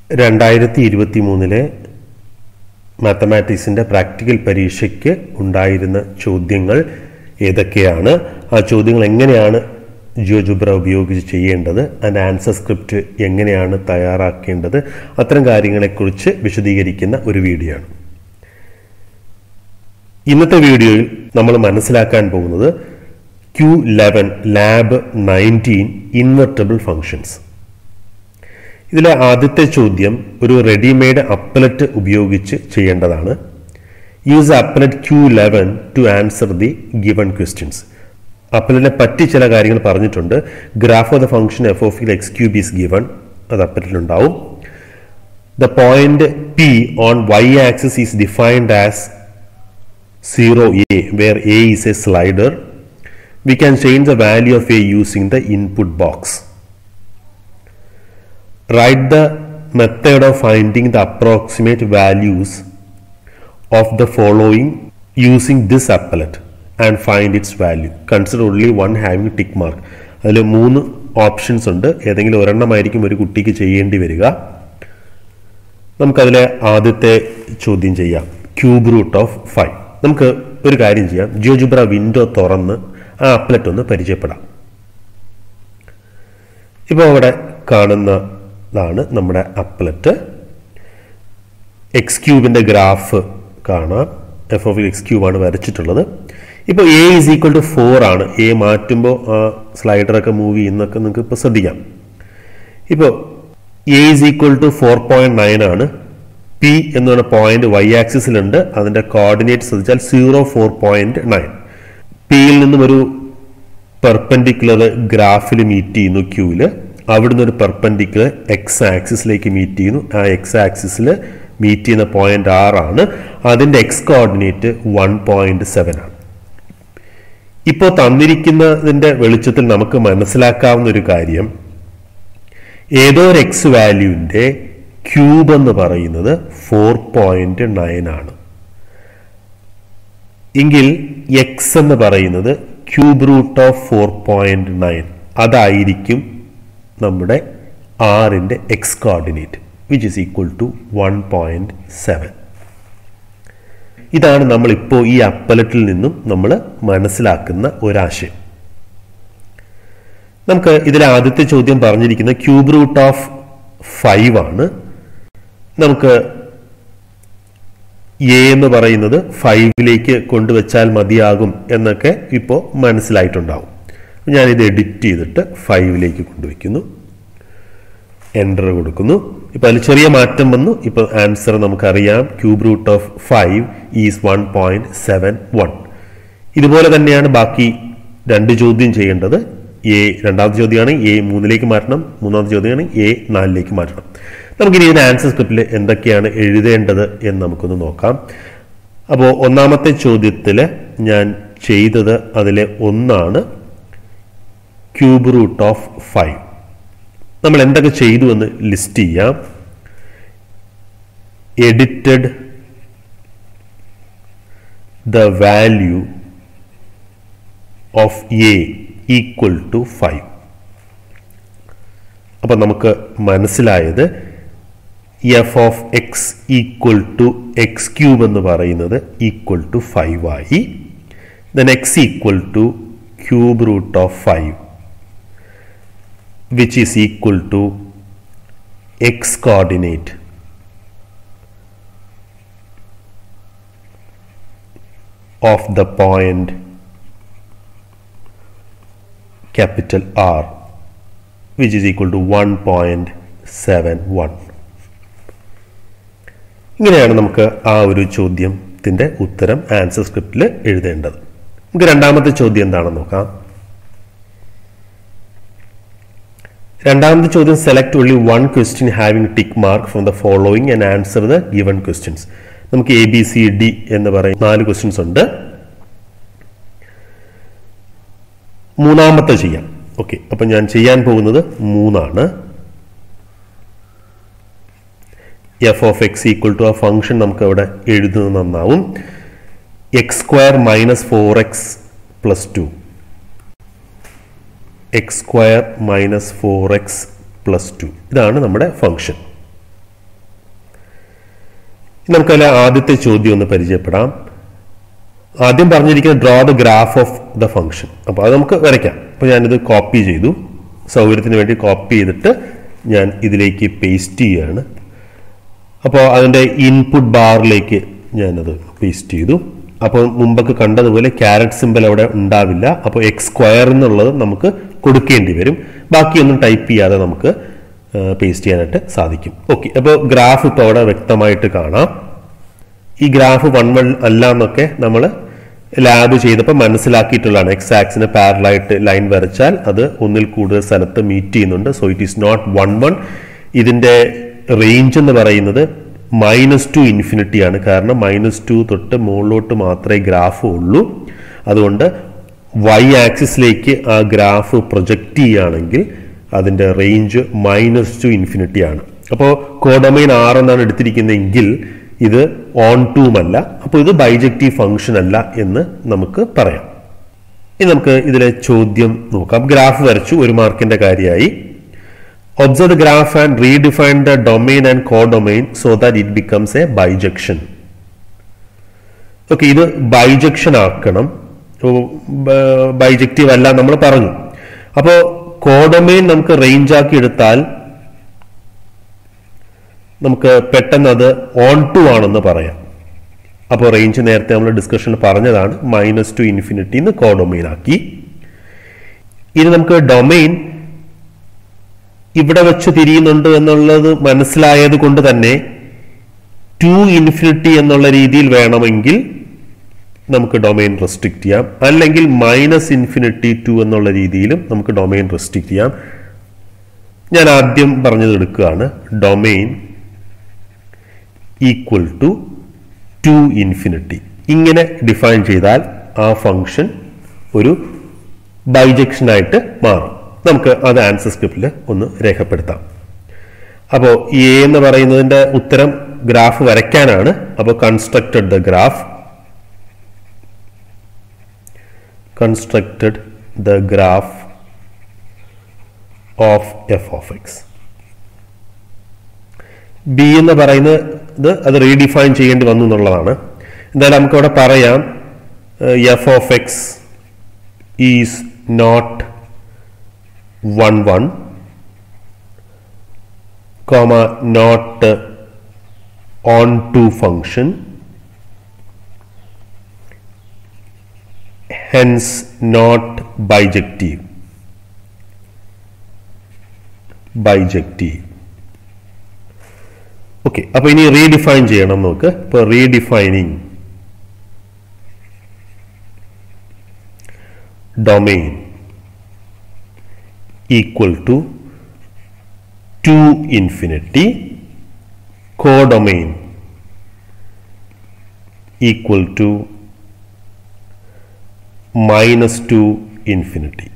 രണ്ടായിരത്തി ഇരുപത്തി മൂന്നിലെ മാത്തമാറ്റിക്സിൻ്റെ പ്രാക്ടിക്കൽ പരീക്ഷയ്ക്ക് ഉണ്ടായിരുന്ന ചോദ്യങ്ങൾ ഏതൊക്കെയാണ് ആ ചോദ്യങ്ങൾ എങ്ങനെയാണ് ജിയോജുബ്ര ഉപയോഗിച്ച് ചെയ്യേണ്ടത് അതിൻ്റെ ആൻസർ സ്ക്രിപ്റ്റ് എങ്ങനെയാണ് തയ്യാറാക്കേണ്ടത് അത്തരം കാര്യങ്ങളെക്കുറിച്ച് വിശദീകരിക്കുന്ന ഒരു വീഡിയോ ആണ് ഇന്നത്തെ വീഡിയോയിൽ നമ്മൾ മനസ്സിലാക്കാൻ പോകുന്നത് Q eleven lab nineteen invertible functions ഇതിലെ ആദ്യത്തെ ചോദ്യം ഒരു റെഡിമെയ്ഡ് അപ്പലറ്റ് ഉപയോഗിച്ച് ചെയ്യേണ്ടതാണ് use applet Q eleven to answer the given questions അപ്പലറ്റിനെ പറ്റി ചില കാര്യങ്ങൾ പറഞ്ഞിട്ടുണ്ട് graph of the function F of X cube is given അത് അപ്പലറ്റിലുണ്ടാവും the point P on Y axis is defined as zero A where A is a slider we can change the value of A using the input box write the method of finding the approximate values of the following using this applet and find its value consider only one having tick mark അതിൽ മൂന്ന് options ഉണ്ട് ഏതെങ്കിലും ഒരെണ്ണമായിരിക്കും ഒരു കുട്ടിക്ക് ചെയ്യേണ്ടി വരിക നമുക്കതിലെ ആദ്യത്തെ ചോദ്യം ചെയ്യാം ക്യൂബ് റൂട്ട് ഓഫ് ഫൈവ് നമുക്ക് ഒരു കാര്യം ചെയ്യാം ജിയോജുബ്ര വിൻഡോ തുറന്ന് ആ അപ്ലറ്റ് ഒന്ന് പരിചയപ്പെടാം ഇപ്പോൾ അവിടെ കാണുന്നതാണ് നമ്മുടെ അപ്ലറ്റ് എക്സ് ക്യൂബിൻ്റെ ഗ്രാഫ് കാണാം എഫ് ഓഫ് എക്സ് ക്യൂബാണ് വരച്ചിട്ടുള്ളത് ഇപ്പോൾ A is equal to four ആണ് എ മാറ്റുമ്പോൾ ആ സ്ലൈഡറൊക്കെ മൂവ് ചെയ്യുന്നൊക്കെ നിങ്ങൾക്ക് ഇപ്പോൾ ശ്രദ്ധിക്കാം ഇപ്പോൾ A is equal to four point nine ആണ് പി എന്ന് പറഞ്ഞ പോയിന്റ് വൈ ആക്സിസിലുണ്ട് അതിൻ്റെ കോർഡിനേറ്റ് ശ്രദ്ധിച്ചാൽ സീറോ ഫോർ പോയിന്റ് നയൻ പിയിൽ നിന്നും ഒരു പെർപെൻഡിക്കുലർ ഗ്രാഫിൽ മീറ്റ് ചെയ്യുന്നു ക്യൂവിൽ അവിടുന്ന് ഒരു പെർപെൻഡിക്കുലർ എക്സ് ആക്സിസിലേക്ക് മീറ്റ് ചെയ്യുന്നു ആ എക്സ് ആക്സിസിൽ മീറ്റ് ചെയ്യുന്ന പോയിന്റ് ആറാണ് അതിൻ്റെ x coordinate one point seven ആണ് ഇപ്പോൾ തന്നിരിക്കുന്നതിൻ്റെ വെളിച്ചത്തിൽ നമുക്ക് മനസ്സിലാക്കാവുന്ന ഒരു കാര്യം ഏതോ ഒരു എക്സ് വാല്യൂവിൻ്റെ ക്യൂബ് എന്ന് പറയുന്നത് ഫോർ പോയിന്റ് നയൻ ആണ് എങ്കിൽ എക്സ് എന്ന് പറയുന്നത് cube root of four point nine അതായിരിക്കും നമ്മുടെ ആറിൻ്റെ x coordinate which is equal to one point seven ഇതാണ് നമ്മളിപ്പോൾ ഈ അപ്പലറ്റിൽ നിന്നും നമ്മൾ മനസ്സിലാക്കുന്ന ഒരാശയം നമുക്ക് ഇതിലെ ആദ്യത്തെ ചോദ്യം പറഞ്ഞിരിക്കുന്ന ക്യൂബ് റൂട്ട് ഓഫ് ഫൈവ് ആണ് നമുക്ക് എ എന്ന് പറയുന്നത് ഫൈവിലേക്ക് കൊണ്ടുവച്ചാൽ മതിയാകും എന്നൊക്കെ ഇപ്പോൾ മനസ്സിലായിട്ടുണ്ടാവും ഞാനിത് എഡിറ്റ് ചെയ്തിട്ട് ഫൈവിലേക്ക് കൊണ്ടുവയ്ക്കുന്നു എൻ്റർ കൊടുക്കുന്നു ഇപ്പോൾ അതിൽ ചെറിയ മാറ്റം വന്നു ഇപ്പോൾ ആൻസർ നമുക്കറിയാം cube root of five is one point seven one ഇതുപോലെ തന്നെയാണ് ബാക്കി രണ്ട് ചോദ്യം ചെയ്യേണ്ടത് എ രണ്ടാമത്തെ ചോദ്യമാണ് എ മൂന്നിലേക്ക് മാറ്റണം മൂന്നാമത്തെ ചോദ്യമാണ് എ നാലിലേക്ക് മാറ്റണം നമുക്കിനി ഇതിന് ആൻസർ സ്ക്രിപ്റ്റിൽ എന്തൊക്കെയാണ് എഴുതേണ്ടത് എന്ന് നമുക്കൊന്ന് നോക്കാം അപ്പോൾ ഒന്നാമത്തെ ചോദ്യത്തിൽ ഞാൻ ചെയ്തത് അതിലെ ഒന്നാണ് ക്യൂബ് റൂട്ട് ഓഫ് ഫൈവ് നമ്മൾ എന്തൊക്കെ ചെയ്തു എന്ന് ലിസ്റ്റ് ചെയ്യാം edited the value of a equal to five അപ്പം നമുക്ക് മനസ്സിലായത് f of x equal to x cube എന്ന് പറയുന്നത് ഈക്വൽ ടു ഫൈവ് ആയി then x equal to cube root of five which is equal to x coordinate of the point capital R which is equal to 1.71 ഇങ്ങനെയാണ് നമുക്ക് ആ ഒരു ചോദ്യത്തിൻ്റെ ഉത്തരം answer സ്ക്രിപ്റ്റിൽ എഴുതേണ്ടത് നമുക്ക് രണ്ടാമത്തെ ചോദ്യം എന്താണെന്ന് നോക്കാം രണ്ടാമത്തെ ചോദ്യം select only one question having tick mark from the following and answer the given questions നമുക്ക് എ ബി സി ഡി എന്ന് പറയും നാല് ക്വസ്റ്റ്യൻസ് ഉണ്ട് മൂന്നാമത്തെ ചെയ്യാം ഓക്കെ അപ്പം ഞാൻ ചെയ്യാൻ പോകുന്നത് മൂന്നാണ് f of x equal to ആ ഫംഗ്ഷൻ നമുക്ക് അവിടെ എഴുതുന്നത് നന്നാവും x square minus four x plus two x square minus four x plus two ഇതാണ് നമ്മുടെ ഫംഗ്ഷൻ നമുക്കതിലെ ആദ്യത്തെ ചോദ്യം ഒന്ന് പരിചയപ്പെടാം ആദ്യം പറഞ്ഞിരിക്കുന്ന draw the graph of the function അപ്പോൾ അത് നമുക്ക് വരയ്ക്കാം അപ്പോൾ ഞാനിത് കോപ്പി ചെയ്തു സൗകര്യത്തിന് വേണ്ടി കോപ്പി ചെയ്തിട്ട് ഞാൻ ഇതിലേക്ക് പേസ്റ്റ് ചെയ്യുകയാണ് അപ്പോൾ അതിൻ്റെ ഇൻപുട്ട് ബാറിലേക്ക് ഞാനത് പേസ്റ്റ് ചെയ്തു അപ്പോൾ മുമ്പൊക്കെ കണ്ടതുപോലെ ക്യാരറ്റ് സിമ്പിൾ അവിടെ ഉണ്ടാവില്ല അപ്പോൾ എക്സ് സ്ക്വയർ എന്നുള്ളത് നമുക്ക് കൊടുക്കേണ്ടി വരും ബാക്കിയൊന്നും ടൈപ്പ് ചെയ്യാതെ നമുക്ക് പേസ്റ്റ് ചെയ്യാനായിട്ട് സാധിക്കും ഓക്കെ അപ്പോൾ ഗ്രാഫ് ഇപ്പോൾ അവിടെ വ്യക്തമായിട്ട് കാണാം ഈ ഗ്രാഫ് വൺ വൺ അല്ല എന്നൊക്കെ നമ്മൾ ലാബ് ചെയ്തപ്പോൾ മനസ്സിലാക്കിയിട്ടുള്ളതാണ് എക്സ് ആക്സിന് പാരലായിട്ട് ലൈൻ വരച്ചാൽ അത് ഒന്നിൽ കൂടുതൽ സ്ഥലത്ത് മീറ്റ് ചെയ്യുന്നുണ്ട് so it is not one one ഇതിൻ്റെ റേഞ്ച് എന്ന് പറയുന്നത് മൈനസ് ടു ഇൻഫിനിറ്റി ആണ് കാരണം മൈനസ് ടു തൊട്ട് മുകളിലോട്ട് മാത്രമേ ഗ്രാഫ് ഉള്ളൂ അതുകൊണ്ട് വൈ ആക്സിസിലേക്ക് ആ ഗ്രാഫ് പ്രൊജക്റ്റ് ചെയ്യുകയാണെങ്കിൽ അതിൻ്റെ റേഞ്ച് മൈനസ് ടു ഇൻഫിനിറ്റി ആണ് അപ്പോൾ കോഡൊമൈൻ ആർ എന്നാണ് എടുത്തിരിക്കുന്നതെങ്കിൽ ഇത് ഓൺ ടൂമല്ല അപ്പോൾ ഇത് ബൈജക്റ്റീവ് ഫംഗ്ഷൻ അല്ല എന്ന് നമുക്ക് പറയാം ഇനി നമുക്ക് ഇതിലെ ചോദ്യം നോക്കാം ഗ്രാഫ് വരച്ചു ഒരു മാർക്കിന്റെ കാര്യമായി observe the graph and redefine the domain and codomain so that it becomes a bijection okay ഇത് ബൈജക്ഷൻ ആക്കണം ബൈജക്റ്റീവ് അല്ല നമ്മൾ പറഞ്ഞു അപ്പോൾ കോഡൊമൈൻ നമുക്ക് റേഞ്ച് ആക്കി എടുത്താൽ നമുക്ക് പെട്ടെന്ന് അത് ഓൺ ടു ആണെന്ന് പറയാം അപ്പോൾ റേഞ്ച് നേരത്തെ നമ്മൾ ഡിസ്കഷനിൽ പറഞ്ഞതാണ് മൈനസ് ടു ഇൻഫിനിറ്റി എന്ന് കോഡൊമൈൻ ആക്കി ഇനി നമുക്ക് ഡൊമൈൻ ഇവിടെ വെച്ച് തിരിയുന്നുണ്ട് എന്നുള്ളത് മനസ്സിലായത് കൊണ്ട് തന്നെ ടു ഇൻഫിനിറ്റി എന്നുള്ള രീതിയിൽ വേണമെങ്കിൽ നമുക്ക് ഡൊമൈൻ റെസ്ട്രിക്ട് ചെയ്യാം അല്ലെങ്കിൽ മൈനസ് ഇൻഫിനിറ്റി ടു എന്നുള്ള രീതിയിലും നമുക്ക് ഡൊമൈൻ റെസ്ട്രിക്ട് ചെയ്യാം ഞാൻ ആദ്യം പറഞ്ഞത് എടുക്കുകയാണ് domain equal to two infinity ഇങ്ങനെ ഡിഫൈൻ ചെയ്താൽ ആ ഫംഗ്ഷൻ ഒരു ബൈജക്ഷനായിട്ട് മാറും നമുക്ക് അത് ആൻസർ സ്ക്രിപ്റ്റിൽ ഒന്ന് രേഖപ്പെടുത്താം അപ്പോൾ എ എന്ന് പറയുന്നതിൻ്റെ ഉത്തരം ഗ്രാഫ് വരയ്ക്കാനാണ് അപ്പോൾ constructed the graph constructed the graph of f of x b എന്ന് പറയുന്നത് അത് റീഡിഫൈൻ ചെയ്യേണ്ടി വന്നു എന്നുള്ളതാണ് എന്തായാലും നമുക്ക് അവിടെ പറയാം f of x is not one one comma not onto function hence not bijective bijective okay അപ്പൊ ഇനി റീഡിഫൈൻ ചെയ്യണം നോക്ക് ഇപ്പൊ redefining domain equal to two infinity codomain equal to minus two infinity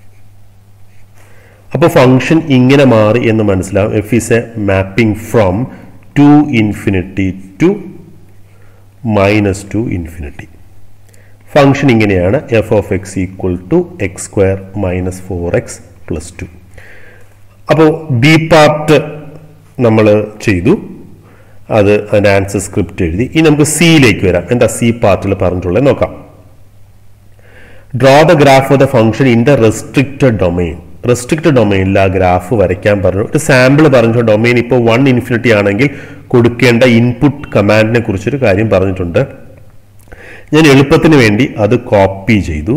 അപ്പോൾ ഫംഗ്ഷൻ ഇങ്ങനെ മാറി എന്ന് മനസ്സിലാവും f is a mapping from two infinity to minus two infinity function ഇങ്ങനെയാണ് f of x equal to x square minus four x plus to അപ്പോൾ b part നമ്മൾ ചെയ്തു അത് അതിൻ്റെ ആൻസർ സ്ക്രിപ്റ്റ് എഴുതി ഇനി നമുക്ക് സിയിലേക്ക് വരാം എന്താ സി പാർട്ടിൽ പറഞ്ഞിട്ടുള്ളത് നോക്കാം draw the graph of the function in the restricted domain restricted ഡൊമൈനിൽ ആ ഗ്രാഫ് വരയ്ക്കാൻ പറഞ്ഞു ഒരു സാമ്പിൾ പറഞ്ഞു ഡൊമൈൻ ഇപ്പോൾ വൺ ഇൻഫിനിറ്റി ആണെങ്കിൽ കൊടുക്കേണ്ട ഇൻപുട്ട് കമാൻഡിനെ കുറിച്ചൊരു കാര്യം പറഞ്ഞിട്ടുണ്ട് ഞാൻ എളുപ്പത്തിന് വേണ്ടി അത് കോപ്പി ചെയ്തു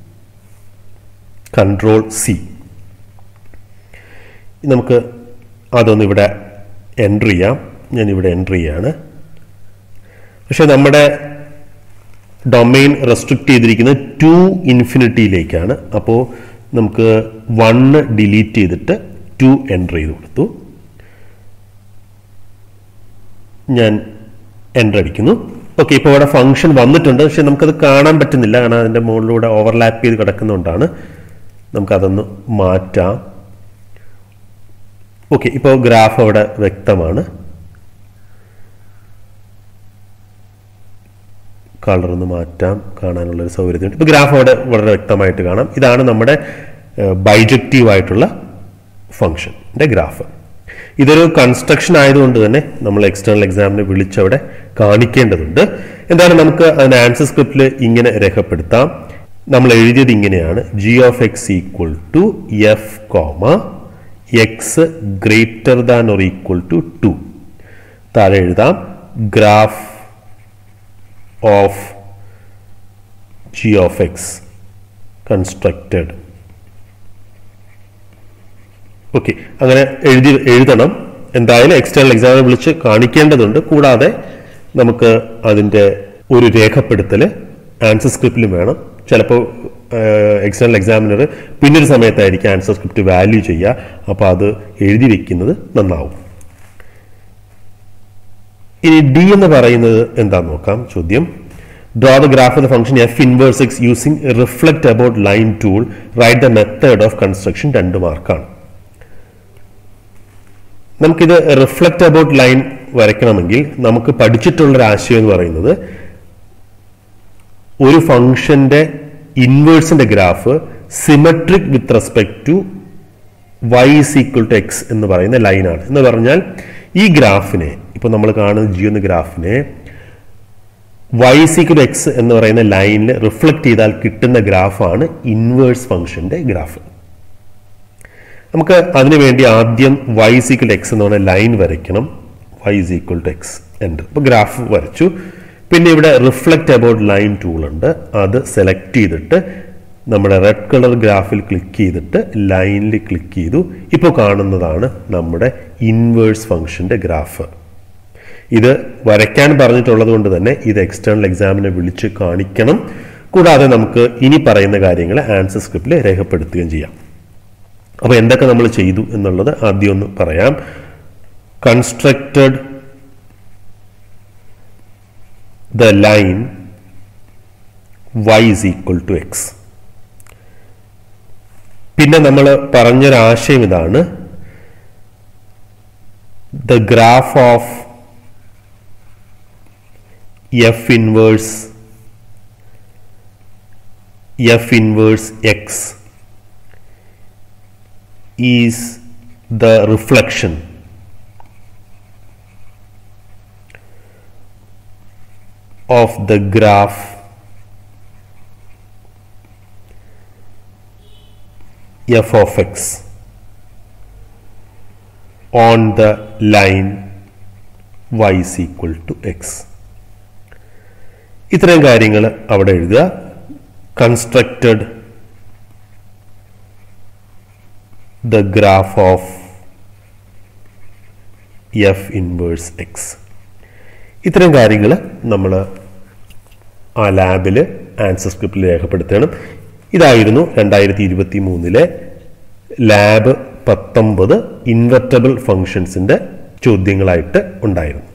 കൺട്രോൾ സി നമുക്ക് അതൊന്ന് ഇവിടെ എൻട്രി ചെയ്യാം ഞാൻ ഇവിടെ എൻട്രി ചെയ്യാണ് പക്ഷെ നമ്മുടെ ഡൊമൈൻ റെസ്ട്രിക്ട് ചെയ്തിരിക്കുന്നത് ടു ഇൻഫിനിറ്റിയിലേക്കാണ് അപ്പോൾ നമുക്ക് വണ്ണ് ഡിലീറ്റ് ചെയ്തിട്ട് ടു എൻ്റർ ചെയ്ത് കൊടുത്തു ഞാൻ എൻ്റർ അടിക്കുന്നു ഓക്കെ ഇപ്പോൾ ഇവിടെ ഫംഗ്ഷൻ വന്നിട്ടുണ്ട് പക്ഷെ നമുക്കത് കാണാൻ പറ്റുന്നില്ല കാരണം അതിൻ്റെ മുകളിലൂടെ ഓവർലാപ്പ് ചെയ്ത് കിടക്കുന്നതുകൊണ്ടാണ് നമുക്കതൊന്ന് മാറ്റാം ഓക്കെ ഇപ്പോൾ ഗ്രാഫ് അവിടെ വ്യക്തമാണ് കളർ ഒന്ന് മാറ്റാം കാണാനുള്ള ഒരു സൗകര്യത്തിനുണ്ട് ഇപ്പോൾ ഗ്രാഫ് അവിടെ വളരെ വ്യക്തമായിട്ട് കാണാം ഇതാണ് നമ്മുടെ ബൈജക്റ്റീവ് ആയിട്ടുള്ള ഫംഗ്ഷൻ്റെ ഗ്രാഫ് ഇതൊരു കൺസ്ട്രക്ഷൻ ആയതുകൊണ്ട് തന്നെ നമ്മൾ എക്സ്റ്റേണൽ എക്സാമിനെ വിളിച്ചവിടെ കാണിക്കേണ്ടതുണ്ട് എന്തായാലും നമുക്ക് അതിന് ആൻസർ സ്ക്രിപ്റ്റിൽ ഇങ്ങനെ രേഖപ്പെടുത്താം നമ്മൾ എഴുതിയത് ഇങ്ങനെയാണ് g of x equal to f comma x greater than or equal to two താഴെ എഴുതാം graph of g of x constructed okay അങ്ങനെ എഴുതി എഴുതണം എന്തായാലും എക്സ്റ്റേണൽ എക്സാമിനെ വിളിച്ച് കാണിക്കേണ്ടതുണ്ട് കൂടാതെ നമുക്ക് അതിൻ്റെ ഒരു രേഖപ്പെടുത്തൽ ആൻസർ സ്ക്രിപ്റ്റിലും വേണം ചിലപ്പോൾ എക്സ്റ്റേണൽ എക്സാമിനർ പിന്നൊരു സമയത്തായിരിക്കും ആൻസർ സ്ക്രിപ്റ്റ് വാല്യൂ ചെയ്യുക അപ്പോൾ അത് എഴുതി വെക്കുന്നത് നന്നാവും ഇനി ഡി എന്ന് പറയുന്നത് എന്താന്ന് നോക്കാം ചോദ്യം draw the graph of the function f inverse x using reflect about line tool write the method of construction രണ്ട് മാർക്കാണ് നമുക്കിത് റിഫ്ലക്ട് അബൌട്ട് ലൈൻ വരയ്ക്കണമെങ്കിൽ നമുക്ക് പഠിച്ചിട്ടുള്ളൊരു ആശയം എന്ന് പറയുന്നത് ഒരു ഫംഗ്ഷന്റെ ഇൻവേഴ്സിന്റെ graph symmetric with respect to y is equal to x എന്ന് പറയുന്ന ലൈനാണ് എന്ന് പറഞ്ഞാൽ ഈ ഗ്രാഫിനെ ഇപ്പൊ നമ്മൾ കാണുന്ന ജി എന്ന ഗ്രാഫിനെ വൈ സീക്വൽ എക്സ് എന്ന് പറയുന്ന ലൈനിൽ റിഫ്ലക്ട് ചെയ്താൽ കിട്ടുന്ന ഗ്രാഫാണ് ഇൻവേഴ്സ് ഫംഗ്ഷന്റെ ഗ്രാഫ് നമുക്ക് അതിനുവേണ്ടി ആദ്യം വൈ സീക്വൽ എക്സ് എന്ന് പറഞ്ഞ ലൈൻ വരയ്ക്കണം y is equal to x enter ഇപ്പോൾ ഗ്രാഫ് വരച്ചു പിന്നെ ഇവിടെ റിഫ്ലക്റ്റ് അബൌട്ട് ലൈൻ ടൂൾ ഉണ്ട് അത് സെലക്ട് ചെയ്തിട്ട് നമ്മുടെ റെഡ് കളർ ഗ്രാഫിൽ ക്ലിക്ക് ചെയ്തിട്ട് ലൈനിൽ ക്ലിക്ക് ചെയ്തു ഇപ്പോൾ കാണുന്നതാണ് നമ്മുടെ ഇൻവേഴ്സ് ഫംഗ്ഷന്റെ ഗ്രാഫ് ഇത് വരയ്ക്കാൻ പറഞ്ഞിട്ടുള്ളത് കൊണ്ട് തന്നെ ഇത് എക്സ്റ്റേണൽ എക്സാമിനെ വിളിച്ച് കാണിക്കണം കൂടാതെ നമുക്ക് ഇനി പറയുന്ന കാര്യങ്ങൾ ആൻസർ സ്ക്രിപ്റ്റിൽ രേഖപ്പെടുത്തുകയും ചെയ്യാം അപ്പോൾ എന്തൊക്കെ നമ്മൾ ചെയ്തു എന്നുള്ളത് ആദ്യം ഒന്ന് പറയാം constructed the line y is equal to x പിന്നെ നമ്മൾ പറഞ്ഞൊരാശയം ഇതാണ് the graph of f inverse f inverse x is the reflection of the graph f of x on the line y is equal to x ഇത്രയും കാര്യങ്ങൾ അവിടെ എഴുതുക constructed the graph of f inverse x ഇത്തരം കാര്യങ്ങൾ നമ്മൾ ആ ലാബിൽ answer സ്ക്രിപ്റ്റിൽ രേഖപ്പെടുത്തണം ഇതായിരുന്നു രണ്ടായിരത്തി ഇരുപത്തി മൂന്നിലെ ലാബ് പത്തൊമ്പത് ഇൻവെർട്ടബിൾ ഫങ്ഷൻസിൻ്റെ ചോദ്യങ്ങളായിട്ട് ഉണ്ടായിരുന്നു